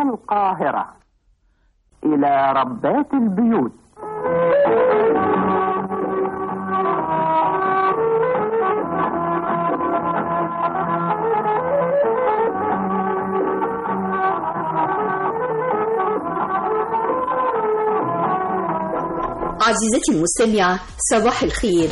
القاهرة إلى ربات البيوت عزيزتي المستمعة صباح الخير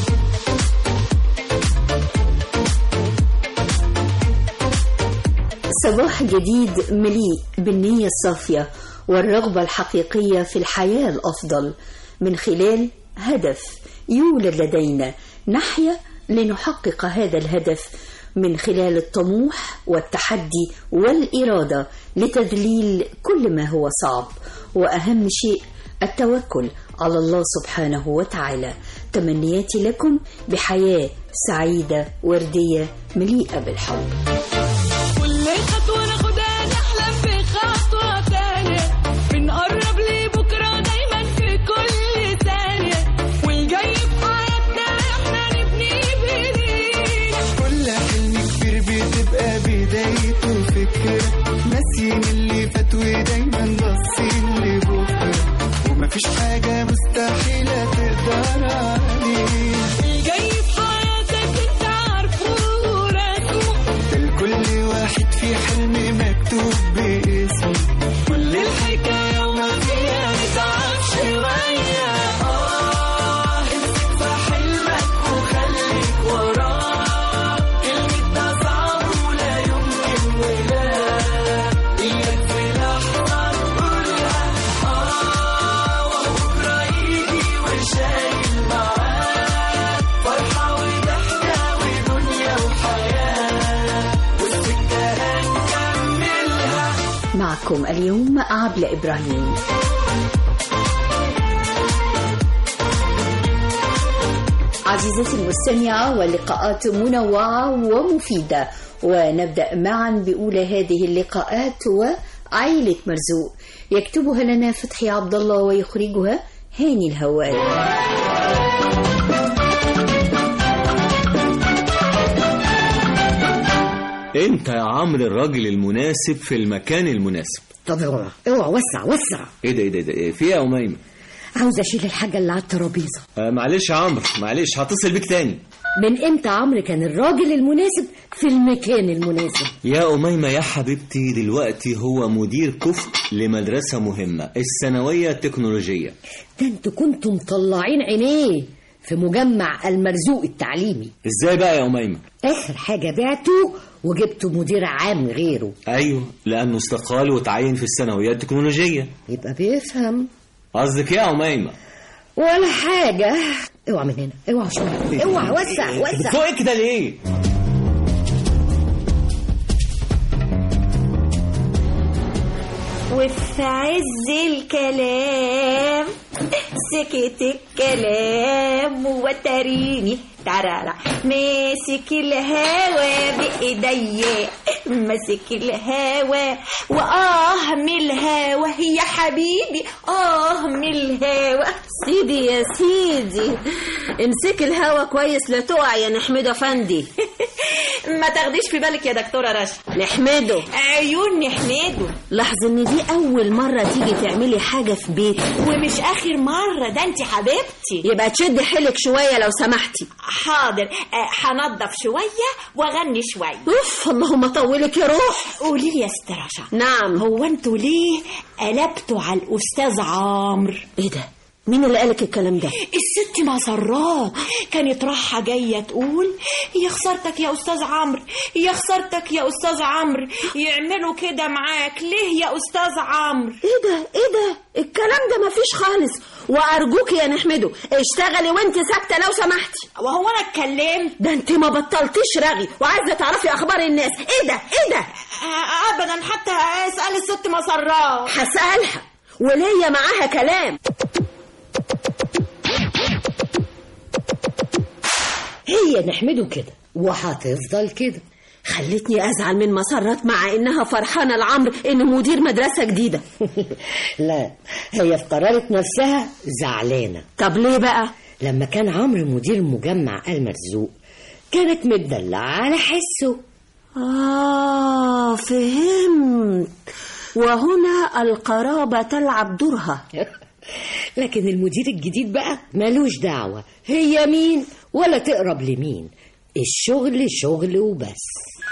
صباح جديد مليء بالنية الصافية والرغبة الحقيقية في الحياة الأفضل من خلال هدف يولد لدينا نحيا لنحقق هذا الهدف من خلال الطموح والتحدي والإرادة لتذليل كل ما هو صعب وأهم شيء التوكل على الله سبحانه وتعالى تمنياتي لكم بحياة سعيدة وردية مليئة بالحب كل خطوة ناخدها نحلم بخطوة تانية بنقرب لبكرة دايما في كل ثانية والجاي في حياتنا احنا نبني بايدينا كل حلم كبير بتبقى بدايته فكرة ناسيين اللي فات ودايما باصين لبكرة ومفيش حاجة مستحيلة تقدر عليها الجاي في حياتك انت عارفه ورسمه ده لكل واحد في حلم مكتوب باسمه كل الحكاية وما فيها نتعب شوية اه امسك في حلمك وخليك وراه كلمة ده صعب ولا يمكن ولا إياك في لحظة تقولها اه وبكرة يجي وشايل معاه فرحة وضحكة ودنيا وحياة والسكة هنكملها معكم اليوم عبلة إبراهيم عزيزتي المستمعة واللقاءات منوعة ومفيدة ونبدأ معا بأولى هذه اللقاءات وعائلة مرزوق يكتبها لنا فتحي عبد الله ويخرجها هاني الهواري انت يا عمرو الراجل المناسب في المكان المناسب طب اوعى اوعى وسع وسع ايه ده ايه ده, ده إيه في ايه يا اميمه عاوز اشيل الحاجه اللي على الترابيزه آه معلش يا عمرو معلش هتصل بيك تاني من امتى عمرو كان الراجل المناسب في المكان المناسب يا أميمة يا حبيبتي دلوقتي هو مدير كفء لمدرسة مهمة الثانوية التكنولوجية ده انتوا كنتوا مطلعين عينيه في مجمع المرزوق التعليمي ازاي بقى يا أميمة اخر حاجه بعته وجبته مدير عام غيره أيوه لأنه استقال وتعين في الثانوية التكنولوجية يبقى بيفهم قصدك ايه يا أميمة ولا حاجه اوعى من هنا اوعى شويه اوعى وسع وسع بتفوقي كده ليه وفي عز الكلام سكت الكلام وتريني ترارع ماسك الهوا بإيديا ماسك الهوا وآه من الهوا يا حبيبي آه من الهوا سيدي يا سيدي امسك الهوا كويس لا تقع يا نحمده افندي ما تاخديش في بالك يا دكتورة رشا نحمده عيون نحمده لاحظ ان دي اول مره تيجي تعملي حاجه في بيتك ومش آخر مرة ده انت حبيبتي يبقى تشدي حيلك شويه لو سمحتي حاضر آه، هنضف شوية واغني شوية اوف اللهم طولك يا روح قولي لي يا ست رشا نعم هو انتوا ليه قلبتوا على الأستاذ عمرو ايه ده مين اللي قالك الكلام ده الست مسرات كانت رايحة جاية تقول يا خسارتك يا أستاذ عمرو يا خسارتك يا أستاذ عمرو يعملوا كده معاك ليه يا أستاذ عمرو ايه ده ايه ده الكلام ده مفيش خالص وارجوك يا نحمده اشتغلي وانت ساكته لو سمحتي وهو أنا اتكلمت ده انت ما بطلتيش رغي وعايزه تعرفي اخبار الناس ايه ده ايه ده آه، أبدا حتى أسأل الست مسرات هسألها وليا معاها كلام هي نحمده كده وهتفضل كده خلتني ازعل من مسرات مع انها فرحانه لعمرو انه مدير مدرسه جديده لا هي قررت نفسها زعلانه طب ليه بقى لما كان عمرو مدير مجمع المرزوق كانت متدلعة على حسه اه فهمت وهنا القرابة تلعب دورها لكن المدير الجديد بقى ملوش دعوة هي مين ولا تقرب لمين الشغل شغل وبس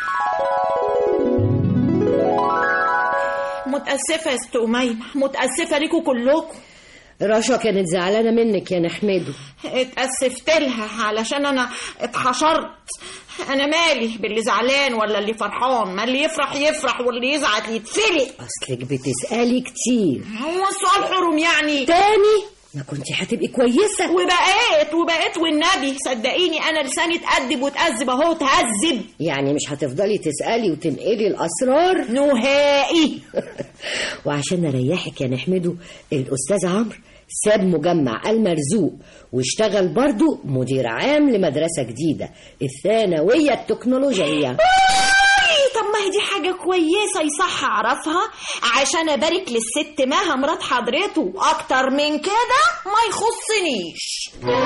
متأسفة يا ست أميمة متأسفة ليكوا كلكم رشا كانت زعلانة منك يا نحمده اتأسفت لها علشان أنا اتحشرت أنا مالي باللي زعلان ولا اللي فرحان ما اللي يفرح يفرح واللي يزعل يتفلق أصلك بتسألي كتير هو السؤال حرم يعني تاني ما كنت هتبقي كويسة وبقيت وبقيت والنبي صدقيني أنا لساني اتأدب وتأذب أهو تهذب يعني مش هتفضلي تسألي وتنقلي الأسرار نهائي وعشان نريحك يا نحمده الأستاذ عمرو ساب مجمع المرزوق واشتغل برضه مدير عام لمدرسة جديدة الثانوية التكنولوجية أي، طب ما هي دي حاجة كويسة يصح أعرفها عشان أبارك للست مها مرات حضرته أكتر من كده ما يخصنيش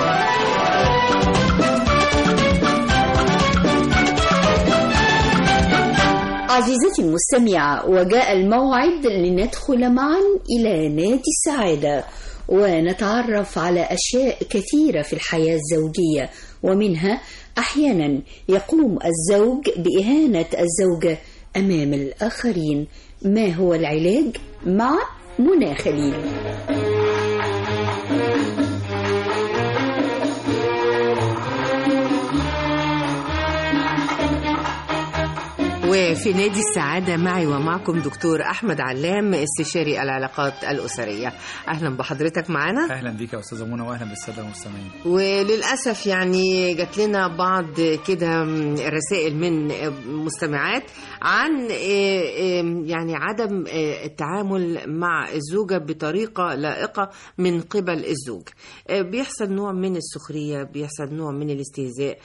عزيزتي المستمعة وجاء الموعد لندخل معا إلى نادي السعادة ونتعرف على أشياء كثيرة في الحياة الزوجية ومنها أحيانا يقوم الزوج بإهانة الزوجة أمام الآخرين ما هو العلاج مع منى خليل وفي نادي السعادة معي ومعكم دكتور أحمد علام استشاري العلاقات الأسرية أهلا بحضرتك معنا اهلا بيك يا استاذه منى واهلا بالساده المستمعين وللأسف يعني جات لنا بعض كده رسائل من مستمعات عن يعني عدم التعامل مع الزوجة بطريقة لائقة من قبل الزوج بيحصل نوع من السخرية بيحصل نوع من الاستهزاء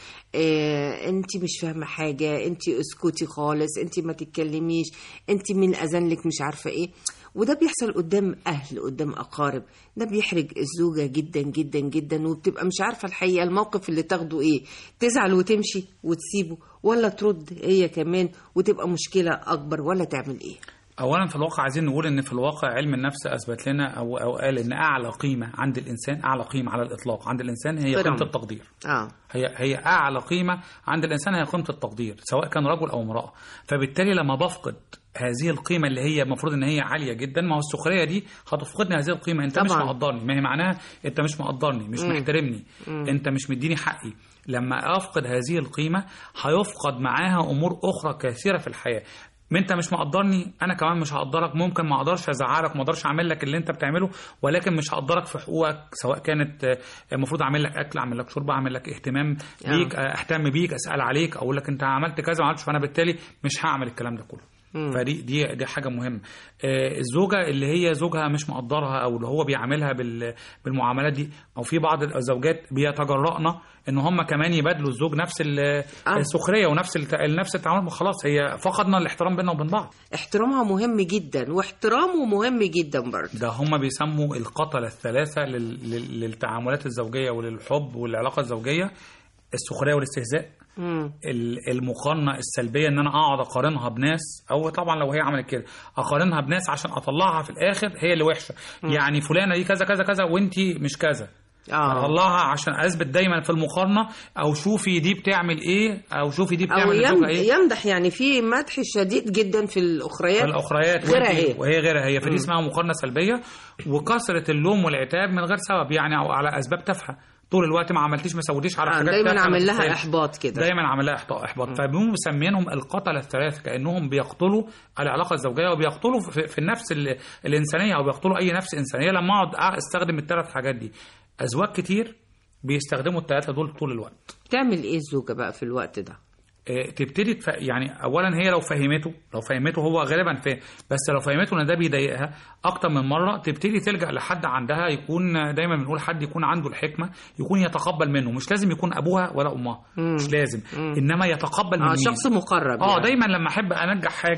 انت مش فاهمة حاجة انت اسكتي خالص انت ما تتكلميش انت من اذن لك مش عارفة ايه وده بيحصل قدام اهل قدام اقارب ده بيحرج الزوجه جدا جدا جدا وبتبقى مش عارفه الحقيقه الموقف اللي تاخده ايه تزعل وتمشي وتسيبه ولا ترد هي كمان وتبقى مشكله اكبر ولا تعمل ايه اولا في الواقع عايزين نقول ان في الواقع علم النفس اثبت لنا او او قال ان اعلى قيمه عند الانسان اعلى قيمه على الاطلاق عند الانسان هي طبعاً. قيمه التقدير اه هي هي اعلى قيمه عند الانسان هي قيمه التقدير سواء كان رجل او امراه فبالتالي لما بفقد هذه القيمه اللي هي المفروض ان هي عاليه جدا ما هو السخريه دي هتفقدني هذه القيمه انت مش طبعاً. مقدرني ما هي معناها انت مش مقدرني مش مم. محترمني مم. انت مش مديني حقي لما افقد هذه القيمه هيفقد معاها امور اخرى كثيره في الحياه ما انت مش مقدرني انا كمان مش هقدرك ممكن ما اقدرش ازعلك ما اقدرش اعمل لك اللي انت بتعمله ولكن مش هقدرك في حقوقك سواء كانت آه، المفروض اعمل لك اكل اعمل لك شرب اعمل لك اهتمام آه. بيك آه، اهتم بيك اسال عليك اقول لك انت عملت كذا ما عملتش فانا بالتالي مش هعمل الكلام ده كله مم. فدي دي دي حاجه مهمه آه، الزوجه اللي هي زوجها مش مقدرها او اللي هو بيعاملها بال- بالمعاملات دي او في بعض الزوجات بيتجرأن ان هم كمان يبادلوا الزوج نفس ال- السخريه ونفس الت- نفس التعامل خلاص هي فقدنا الاحترام بيننا وبين بعض احترامها مهم جدا واحترامه مهم جدا برضه ده هم بيسموا القتلة الثلاثة لل- لل- للتعاملات الزوجية وللحب والعلاقة الزوجية السخرية والاستهزاء مم. ال- المقارنة السلبية ان انا اقعد اقارنها بناس او طبعا لو هي عملت كده اقارنها بناس عشان اطلعها في الاخر هي اللي وحشة مم. يعني فلانة دي كذا كذا كذا وانتي مش كذا اه اطلعها عشان اثبت دايما في المقارنة او شوفي دي بتعمل ايه او شوفي دي او بتعمل يمد- لزوجها ايه يمدح يعني في مدح شديد جدا في الاخريات الاخريات غيرها وانتي- هي وهي غيرها هي فدي مم. اسمها مقارنه سلبيه وكثره اللوم والعتاب من غير سبب يعني او على اسباب تافهه طول الوقت ما عملتيش ما سويتيش على آه، حاجات دايما تافهة ما عامل لها تستاهلش. احباط كده دايما عامل لها احباط احباط فبيقوموا مسمينهم القتله الثلاثه كانهم بيقتلوا العلاقه الزوجيه وبيقتلوا في, في النفس ال- الانسانيه او بيقتلوا اي نفس انسانيه لما اقعد استخدم الثلاث حاجات دي ازواج كتير بيستخدموا الثلاثه دول طول الوقت تعمل ايه الزوجه بقى في الوقت ده آه، تبتدي تف... يعني اولا هي لو فهمته لو فهمته هو غالبا فاهم بس لو فهمته ان ده بيضايقها اكتر من مره تبتدي تلجا لحد عندها يكون دايما بنقول حد يكون عنده الحكمه يكون يتقبل منه مش لازم يكون ابوها ولا امها مم. مش لازم مم. انما يتقبل من اه مين؟ شخص مقرب اه يعني. دايما لما احب انجح حاجه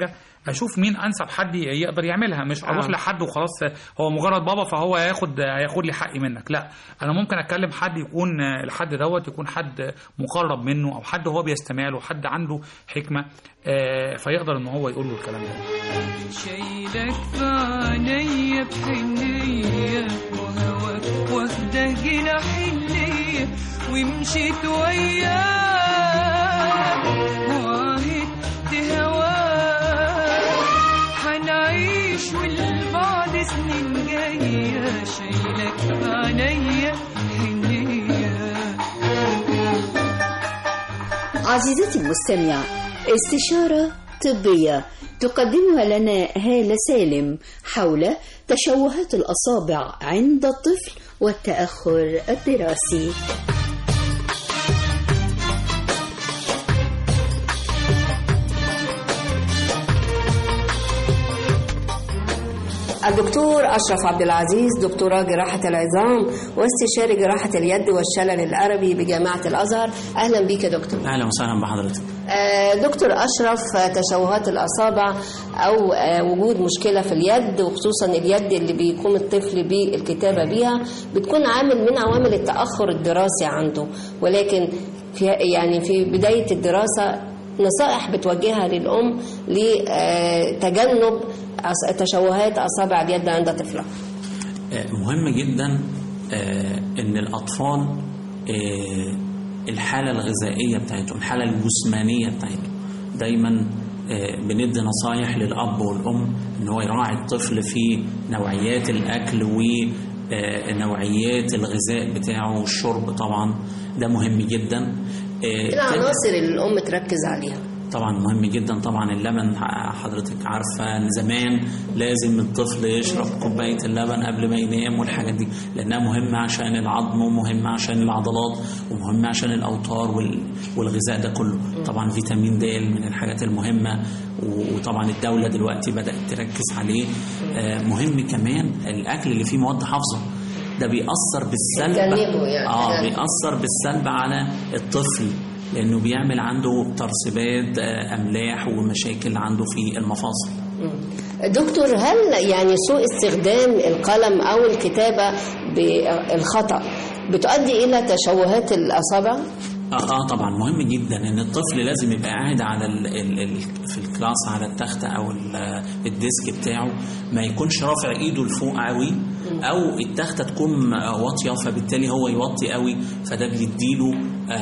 اشوف مين انسب حد يقدر يعملها مش اروح آه. لحد وخلاص هو مجرد بابا فهو هياخد هياخد لي حقي منك لا انا ممكن اتكلم حد يكون الحد دوت يكون حد مقرب منه او حد هو بيستمع له حد عنده حكمه آه، فيقدر ان هو يقول له الكلام ده شايلك في عينيا بحنية وهواك واخده جناح الليل ومشيت وياك وعهدت هواك هنعيش والبعد سنين جاية شايلك في عينيا حنية عزيزتي المستمعة استشارة طبية تقدمها لنا هالة سالم حول تشوهات الأصابع عند الطفل والتأخر الدراسي الدكتور أشرف عبد العزيز دكتوراه جراحة العظام واستشاري جراحة اليد والشلل الأربي بجامعة الأزهر أهلا بيك يا دكتور اهلا وسهلا بحضرتك آه، دكتور أشرف آه، تشوهات الأصابع أو آه، وجود مشكلة في اليد وخصوصا اليد اللي بيقوم الطفل بالكتابة بيها بتكون عامل من عوامل التأخر الدراسي عنده ولكن في يعني في بداية الدراسة نصائح بتوجهها للأم لتجنب أص- تشوهات أصابع اليد عند طفلها آه، مهم جدا آه، ان الاطفال آه، الحاله الغذائيه بتاعتهم الحاله الجسمانيه بتاعتهم دايما آه، بندي نصايح للاب والام ان هو يراعي الطفل في نوعيات الاكل ونوعيات الغذاء بتاعه والشرب طبعا ده مهم جدا آه، إيه العناصر اللي الأم تركز عليها طبعا مهم جدا طبعا اللبن حضرتك عارفه ان زمان لازم الطفل يشرب كوبايه اللبن قبل ما ينام والحاجات دي لانها مهمه عشان العظم ومهمه عشان العضلات ومهمه عشان الاوتار وال- والغذاء ده كله طبعا فيتامين د من الحاجات المهمه و- وطبعا الدوله دلوقتي بدات تركز عليه آه، مهم كمان الاكل اللي فيه مواد حافظه ده بيأثر بالسلب تجنبه يعني. اه تجنبه. بيأثر بالسلب على الطفل لأنه بيعمل عنده ترسبات آه، أملاح ومشاكل عنده في المفاصل دكتور هل يعني سوء استخدام القلم أو الكتابة بالخطأ بتؤدي إلى تشوهات الأصابع؟ اه اه طبعا مهم جدا ان الطفل لازم يبقى قاعد على ال ال ال في الكلاس على التخته او ال- الديسك بتاعه ما يكونش رافع ايده لفوق قوي او التخته تكون واطيه فبالتالي هو يوطي قوي فده بيديله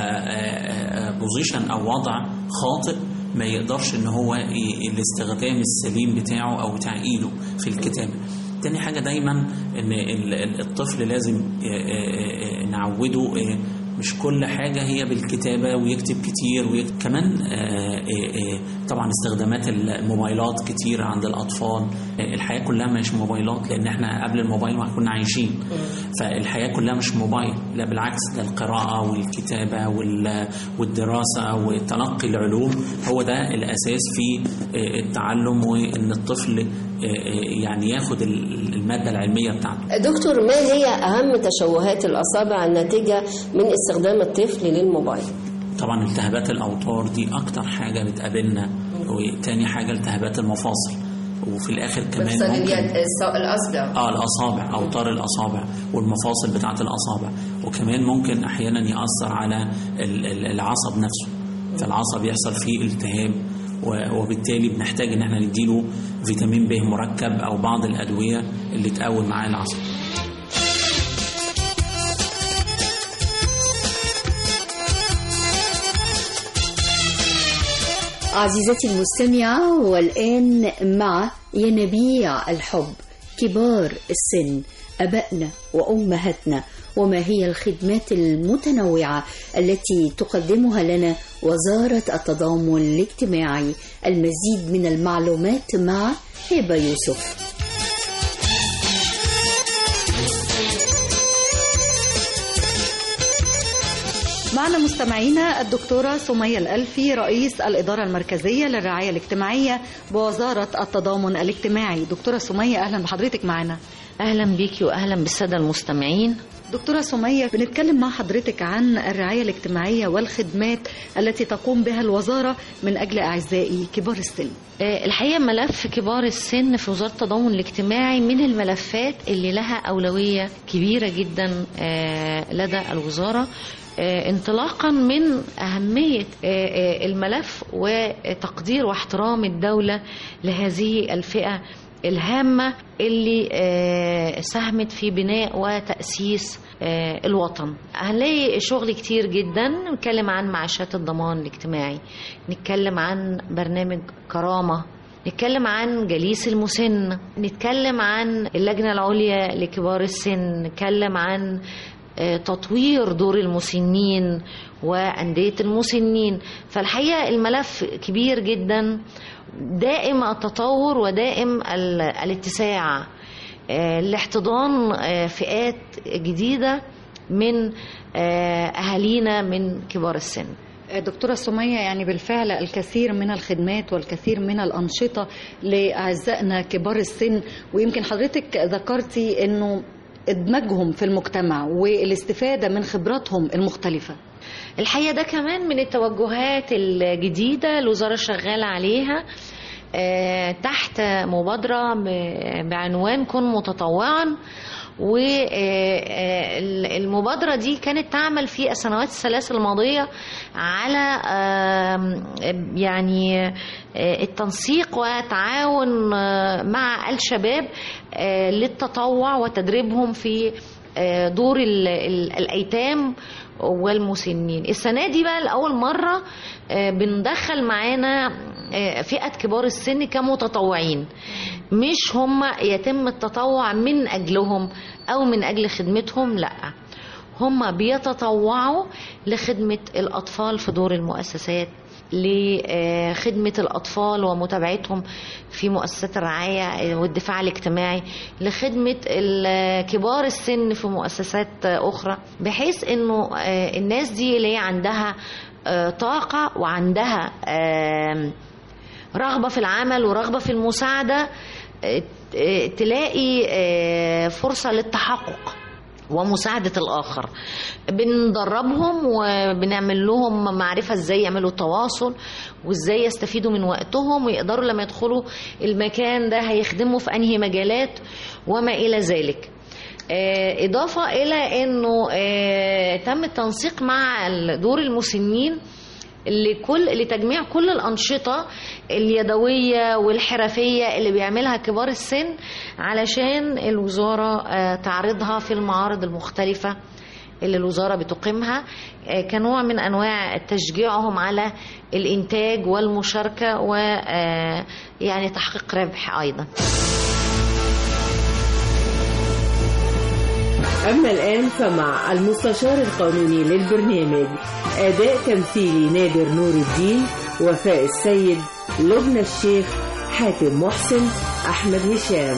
بوزيشن او وضع خاطئ ما يقدرش ان هو ي- الاستخدام السليم بتاعه او بتاع ايده في الكتابه تاني حاجة دايما ان ال- ال- الطفل لازم آه، آه، آه، نعوده آه، مش كل حاجة هي بالكتابة ويكتب كتير ويكتب كمان آه، آه، آه، طبعا استخدامات الموبايلات كتير عند الأطفال آه، الحياة كلها مش موبايلات لأن احنا قبل الموبايل ما كنا عايشين فالحياة كلها مش موبايل لا بالعكس ده القراءة والكتابة وال- والدراسة وتلقي العلوم هو ده الأساس في آه، التعلم وإن الطفل آه، آه، يعني ياخد ال- المادة العلمية بتاعته دكتور ما هي أهم تشوهات الأصابع الناتجة من استخدام الطفل للموبايل؟ طبعا التهابات الاوتار دي اكتر حاجه بتقابلنا وتاني حاجه التهابات المفاصل وفي الاخر كمان مفصل ممكن اليد الص- الأصبع اه الاصابع اوتار الاصابع والمفاصل بتاعه الاصابع وكمان ممكن احيانا ياثر على ال- ال- العصب نفسه فالعصب يحصل فيه التهاب و- وبالتالي بنحتاج ان احنا نديله فيتامين ب مركب او بعض الادويه اللي تقوي معاه العصب عزيزتي المستمعة والآن مع ينابيع الحب كبار السن أبائنا وأمهاتنا وما هي الخدمات المتنوعة التي تقدمها لنا وزارة التضامن الاجتماعي المزيد من المعلومات مع هبة يوسف معنا مستمعينا الدكتورة سمية الألفي رئيس الإدارة المركزية للرعاية الاجتماعية بوزارة التضامن الاجتماعي دكتورة سمية أهلا بحضرتك معنا أهلا بيكي وأهلا بالسادة المستمعين دكتورة سمية بنتكلم مع حضرتك عن الرعاية الاجتماعية والخدمات التي تقوم بها الوزارة من أجل أعزائي كبار السن آه، الحقيقة ملف كبار السن في وزارة التضامن الاجتماعي من الملفات اللي لها أولوية كبيرة جدا آه، لدى الوزارة آه، انطلاقا من أهمية آه، آه، الملف وتقدير واحترام الدولة لهذه الفئة الهامة اللي آه، ساهمت في بناء وتأسيس آه، الوطن هنلاقي شغل كتير جدا نتكلم عن معاشات الضمان الاجتماعي نتكلم عن برنامج كرامة نتكلم عن جليس المسن نتكلم عن اللجنة العليا لكبار السن نتكلم عن آه، تطوير دور المسنين وأندية المسنين فالحقيقة الملف كبير جدا دائم التطور ودائم ال- الاتساع آه، لاحتضان آه، فئات جديدة من آه، أهالينا من كبار السن دكتورة سمية يعني بالفعل الكثير من الخدمات والكثير من الأنشطة لأعزائنا كبار السن ويمكن حضرتك ذكرتي أنه إدماجهم في المجتمع والاستفادة من خبراتهم المختلفة الحقيقة ده كمان من التوجهات الجديدة الوزارة شغالة عليها آه، تحت مبادرة ب- بعنوان كن متطوعا والمبادرة دي كانت تعمل في السنوات الثلاث الماضية على آم، يعني آه، التنسيق وتعاون آه، مع الشباب آه، للتطوع وتدريبهم في آه، دور ال- ال- الأيتام والمسنين السنة دي بقى لأول مرة آه، بندخل معانا آه، فئة كبار السن كمتطوعين مش هم يتم التطوع من أجلهم أو من أجل خدمتهم لأ هم بيتطوعوا لخدمة الأطفال في دور المؤسسات لخدمة الأطفال ومتابعتهم في مؤسسات الرعاية والدفاع الاجتماعي لخدمة ال- كبار السن في مؤسسات أخرى بحيث أنه آه، الناس دي اللي هي عندها آه، طاقة وعندها آم، رغبة في العمل ورغبة في المساعدة آه، آه، تلاقي آه، فرصة للتحقق ومساعدة الآخر بندربهم وبنعمل لهم معرفة ازاي يعملوا تواصل وازاي يستفيدوا من وقتهم ويقدروا لما يدخلوا المكان ده هيخدموا في أنهي مجالات وما إلى ذلك آه، إضافة إلى أنه آه، تم التنسيق مع دور المسنين لكل لتجميع كل الأنشطة اليدوية والحرفية اللي بيعملها كبار السن علشان الوزارة آه، تعرضها في المعارض المختلفة اللي الوزارة بتقيمها آه، كنوع من أنواع تشجيعهم على الإنتاج والمشاركة ويعني تحقيق ربح أيضا أما الآن فمع المستشار القانوني للبرنامج أداء تمثيلي نادر نور الدين وفاء السيد لبنى الشيخ حاتم محسن أحمد هشام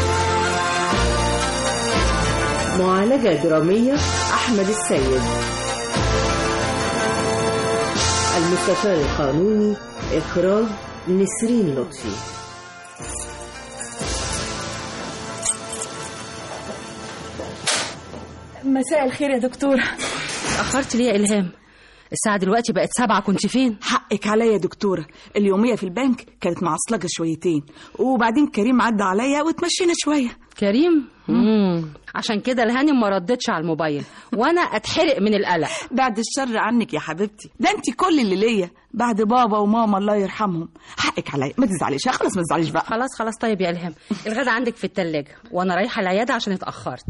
معالجة درامية أحمد السيد المستشار القانوني إخراج نسرين لطفي مساء الخير يا دكتورة اتأخرت ليه يا إلهام الساعة دلوقتي بقت سبعة كنت فين؟ حقك عليا يا دكتورة اليومية في البنك كانت معصلجة شويتين وبعدين كريم عدى عليا واتمشينا شوية كريم؟ مم. عشان كده الهانم ما ردتش على الموبايل وانا اتحرق من القلق بعد الشر عنك يا حبيبتي ده انت كل اللي ليا بعد بابا وماما الله يرحمهم حقك عليا ما تزعليش خلاص ما تزعليش بقى خلاص خلاص طيب يا إلهام الغدا عندك في التلاجة وانا رايحة العيادة عشان اتأخرت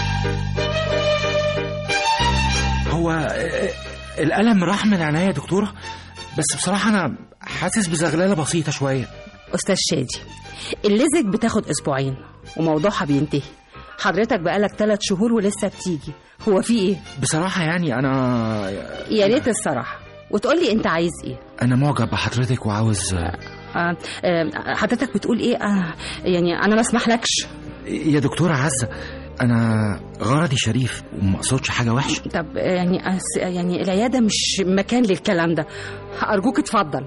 هو آه، الألم راح من عينيا يا دكتورة بس بصراحة أنا حاسس بزغللة بسيطة شوية أستاذ شادي اللزج بتاخد أسبوعين وموضوعها بينتهي حضرتك بقالك ثلاث شهور ولسه بتيجي هو في ايه؟ بصراحة يعني أنا يا ريت الصراحة وتقولي انت عايز ايه أنا معجب بحضرتك وعاوز آه آه حضرتك بتقول ايه آه يعني انا ما اسمحلكش يا دكتورة عزة أنا غرضي شريف وما أقصدش حاجة وحشة طب آه، يعني أس- يعني العيادة مش مكان للكلام ده أرجوك اتفضل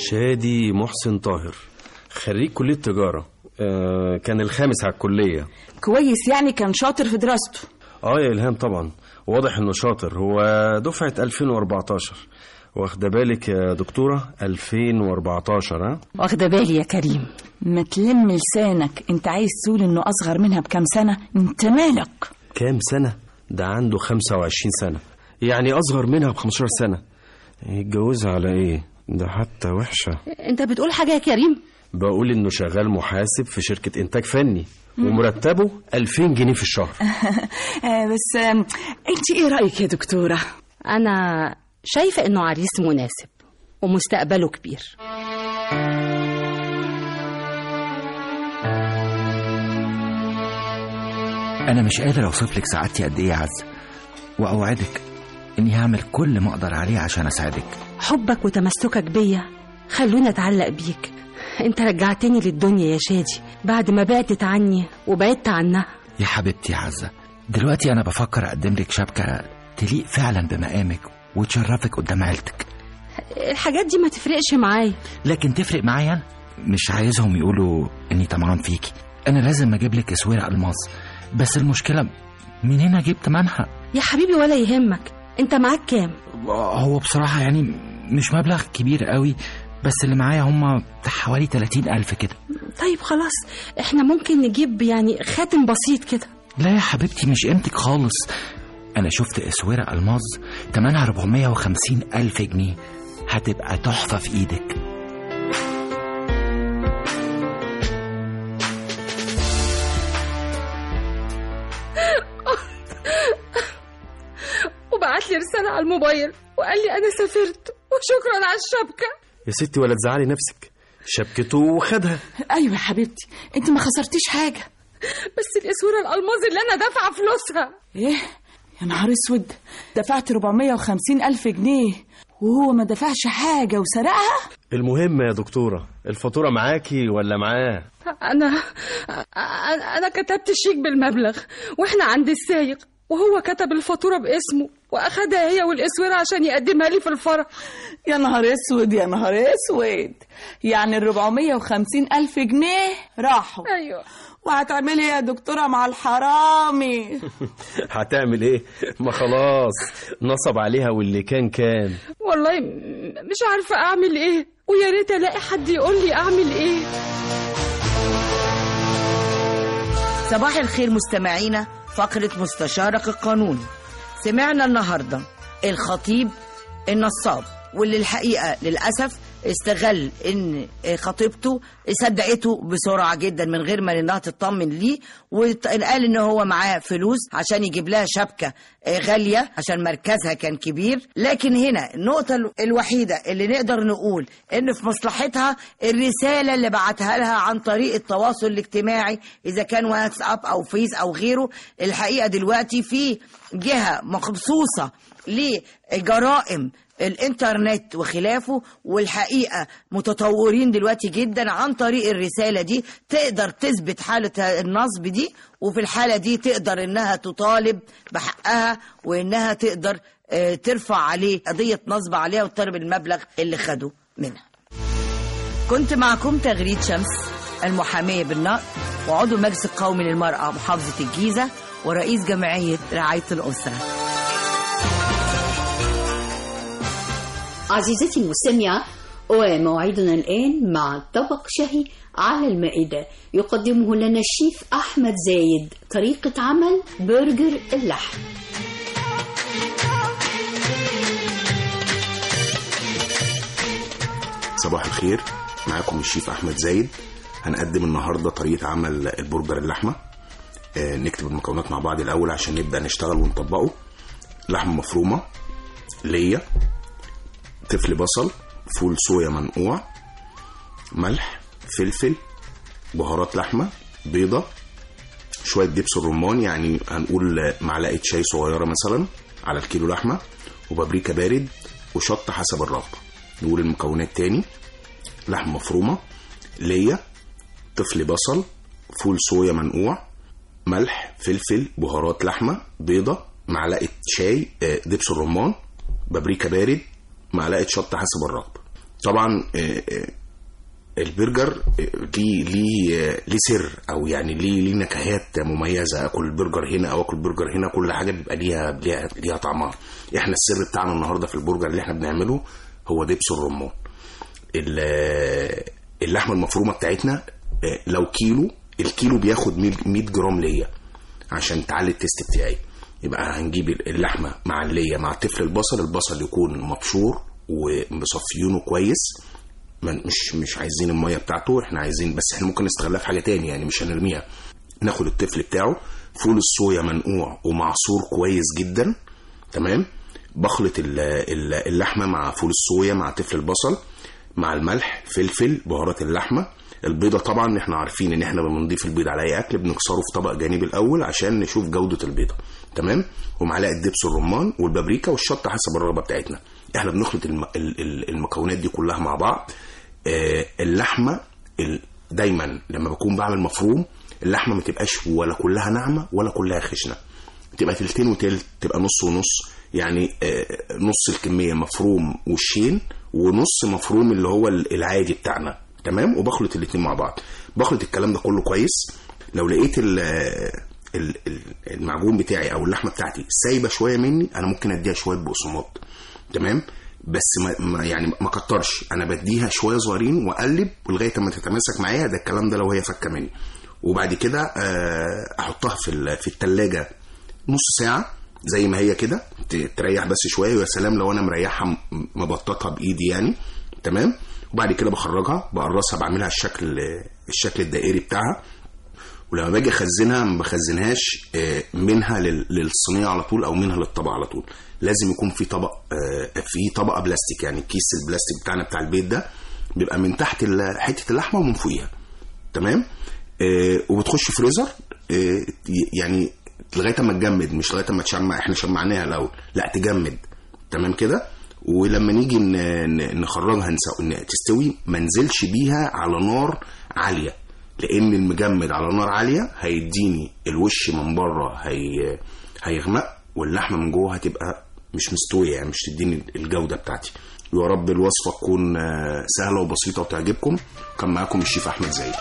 شادي محسن طاهر خريج كلية تجارة آه كان الخامس على الكلية كويس يعني كان شاطر في دراسته اه يا إلهام طبعا واضح إنه شاطر هو دفعة 2014 واخدة بالك يا دكتورة 2014 ها واخدة بالي يا كريم ما تلم لسانك انت عايز تقول انه اصغر منها بكام سنة انت مالك كام سنة ده عنده 25 سنة يعني أصغر منها ب 15 سنة يتجوزها على إيه ده حتى وحشة انت بتقول حاجة يا كريم بقول إنه شغال محاسب في شركة إنتاج فني ومرتبه 2000 جنيه في الشهر آه بس آم، انت ايه رأيك يا دكتورة انا شايفة انه عريس مناسب ومستقبله كبير أنا مش قادر أوصف لك سعادتي قد إيه يا عزة وأوعدك إني هعمل كل ما أقدر عليه عشان أساعدك حبك وتمسكك بيا خلوني اتعلق بيك انت رجعتني للدنيا يا شادي بعد ما بعدت عني وبعدت عنها يا حبيبتي يا عزة دلوقتي أنا بفكر أقدم لك شبكة تليق فعلا بمقامك وتشرفك قدام عيلتك الحاجات دي ما تفرقش معايا لكن تفرق معايا أنا مش عايزهم يقولوا إني طمعان فيكي أنا لازم أجيب لك أسوار ألماس بس المشكلة منين أجيب تمنها يا حبيبي ولا يهمك انت معاك كام هو بصراحة يعني مش مبلغ كبير قوي بس اللي معايا هم حوالي 30 ألف كده طيب خلاص احنا ممكن نجيب يعني خاتم بسيط كده لا يا حبيبتي مش قيمتك خالص أنا شفت أسورة ألماظ تمنها 450 ألف جنيه هتبقى تحفة في إيدك وبعت لي رسالة على الموبايل وقال لي أنا سافرت وشكرا على الشبكة يا ستي ولا تزعلي نفسك شبكته وخدها ايوه يا حبيبتي انت ما خسرتيش حاجة بس الأسورة الألماظ اللي أنا دافعة فلوسها ايه يا نهار اسود دفعت 450 الف جنيه وهو ما دفعش حاجة وسرقها المهم يا دكتورة الفاتورة معاكي ولا معاه أنا أنا أنا كتبت الشيك بالمبلغ وإحنا عند السايق وهو كتب الفاتورة باسمه وأخدها هي والأسورة عشان يقدمها لي في الفرح يا نهار اسود يا نهار اسود يعني ال 450 الف جنيه راحوا ايوه وهتعملي ايه يا دكتورة مع الحرامي هتعمل ايه ما خلاص نصب عليها واللي كان كان والله م- مش عارفة أعمل إيه ويا ريت ألاقي حد يقول لي أعمل إيه صباح الخير مستمعينا فقرة مستشارك القانوني سمعنا النهاردة الخطيب النصاب واللي الحقيقة للأسف استغل ان خطيبته صدقته بسرعة جدا من غير ما انها تطمن ليه وقال ان هو معاه فلوس عشان يجيب لها شبكة غالية عشان مركزها كان كبير لكن هنا النقطة الوحيدة اللي نقدر نقول ان في مصلحتها الرسالة اللي بعتها لها عن طريق التواصل الاجتماعي اذا كان واتساب او فيس او غيره الحقيقة دلوقتي في جهة مخصوصة لجرائم الانترنت وخلافه والحقيقة متطورين دلوقتي جدا عن طريق الرسالة دي تقدر تثبت حالة النصب دي وفي الحالة دي تقدر انها تطالب بحقها وانها تقدر آه، ترفع عليه قضية نصب عليها وتطالب المبلغ اللي خده منها كنت معكم تغريد شمس المحامية بالنقد وعضو المجلس القومي للمرأة محافظة الجيزة ورئيس جمعية رعاية الأسرة عزيزتي المستمعة وموعدنا الآن مع طبق شهي على المائدة يقدمه لنا الشيف أحمد زايد طريقة عمل برجر اللحم صباح الخير معاكم الشيف احمد زايد هنقدم النهارده طريقه عمل البرجر اللحمه آه، نكتب المكونات مع بعض الاول عشان نبدا نشتغل ونطبقه لحمه مفرومه ليا تفل بصل فول صويا منقوع ملح فلفل بهارات لحمه بيضه شويه دبس الرمان يعني هنقول معلقه شاي صغيره مثلا على الكيلو لحمه وبابريكا بارد وشطه حسب الرغبه نقول المكونات تاني لحمه مفرومه ليا طفل بصل فول صويا منقوع ملح فلفل بهارات لحمه بيضه معلقه شاي آه، دبس الرمان بابريكا بارد معلقه شطه حسب الرغبه طبعا آه، آه، البرجر آه، ليه ليه آه، ليه سر او يعني ليه ليه نكهات مميزه اكل البرجر هنا او اكل برجر هنا كل حاجه بيبقى ليها ليها, ليها طعمها احنا السر بتاعنا النهارده في البرجر اللي احنا بنعمله هو دبس الرمان ال- اللحمه المفرومه بتاعتنا آه، لو كيلو الكيلو بياخد 100 جرام ليا عشان تعلي التيست بتاعي يبقى هنجيب اللحمه مع اللية مع تفل البصل البصل يكون مبشور ومصفيونه كويس ما- مش مش عايزين الميه بتاعته احنا عايزين بس احنا ممكن نستغلها في حاجه تاني يعني مش هنرميها ناخد التفل بتاعه فول الصويا منقوع ومعصور كويس جدا تمام بخلط ال- ال- اللحمه مع فول الصويا مع تفل البصل مع الملح فلفل بهارات اللحمه البيضه طبعا احنا عارفين ان احنا بنضيف البيض على اي اكل بنكسره في طبق جانبي الاول عشان نشوف جوده البيضه تمام ومعلقه دبس الرمان والبابريكا والشطه حسب الرغبه بتاعتنا احنا بنخلط الم... ال- ال- المكونات دي كلها مع بعض آه، اللحمه ال- دايما لما بكون بعمل مفروم اللحمه ما تبقاش ولا كلها ناعمه ولا كلها خشنه تبقى تلتين وتلت تبقى نص ونص يعني آه، نص الكميه مفروم وشين ونص مفروم اللي هو ال- العادي بتاعنا تمام وبخلط الاتنين مع بعض بخلط الكلام ده كله كويس لو لقيت ال- ال- ال- المعجون بتاعي او اللحمه بتاعتي سايبه شويه مني انا ممكن اديها شويه بقسماط تمام بس ما ما- يعني ما كترش انا بديها شويه صغيرين واقلب لغايه ما تتماسك معايا ده الكلام ده لو هي فكه مني وبعد كده آه، احطها في ال- في الثلاجه نص ساعه زي ما هي كده ت- تريح بس شويه ويا سلام لو انا مريحها م- مبططها بايدي يعني تمام وبعد كده بخرجها بقرصها بعملها الشكل الشكل الدائري بتاعها ولما باجي اخزنها ما بخزنهاش آه، منها لل- للصينيه على طول او منها للطبق على طول لازم يكون في طبق آه، في طبقه بلاستيك يعني كيس البلاستيك بتاعنا بتاع البيت ده بيبقى من تحت ال- حته اللحمه ومن فوقيها تمام آه، وبتخش فريزر آه، يعني لغايه ما تجمد مش لغايه ما تشمع احنا شمعناها الاول لا تجمد تمام كده ولما نيجي ن- ن- نخرجها نسو- ن- تستوي ما ننزلش بيها على نار عاليه لان المجمد على نار عاليه هيديني الوش من بره هي هيغمق واللحمه من جوه هتبقى مش مستويه يعني مش تديني الجوده بتاعتي ويا رب الوصفه تكون آه، سهله وبسيطه وتعجبكم كان معاكم الشيف احمد زايد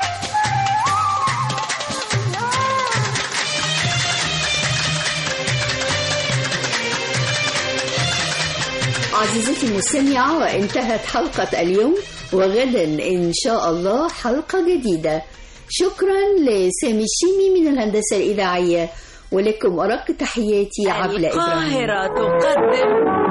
عزيزتي المستمعة وانتهت حلقة اليوم وغدا إن شاء الله حلقة جديدة شكرا لسامي الشيمي من الهندسة الإذاعية ولكم أرق تحياتي عبلة إبراهيم القاهرة تقدم